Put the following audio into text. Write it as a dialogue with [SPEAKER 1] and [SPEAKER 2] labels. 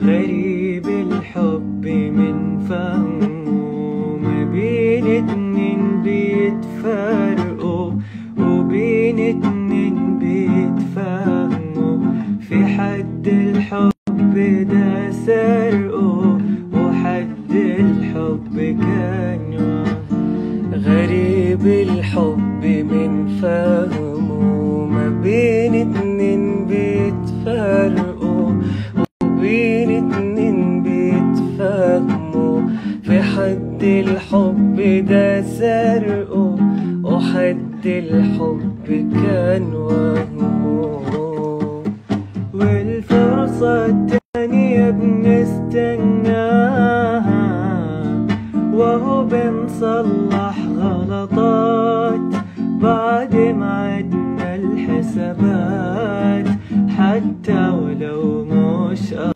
[SPEAKER 1] غريب الحب من فهمه ما بين اتنين بيتفرقوا وبين اتنين بيتفهموا في حد الحب ده سرقه وحد الحب كان غريب الحب من فهمه ما بين اتنين بيتفرقوا وبين اتنين بيتفهموا في حد الحب ده سرقه وحد الحب كان وهمه والفرصة التانية بنستناها وهو بنصلح غلطات بعد ما عدنا الحسابات حتى ولو مش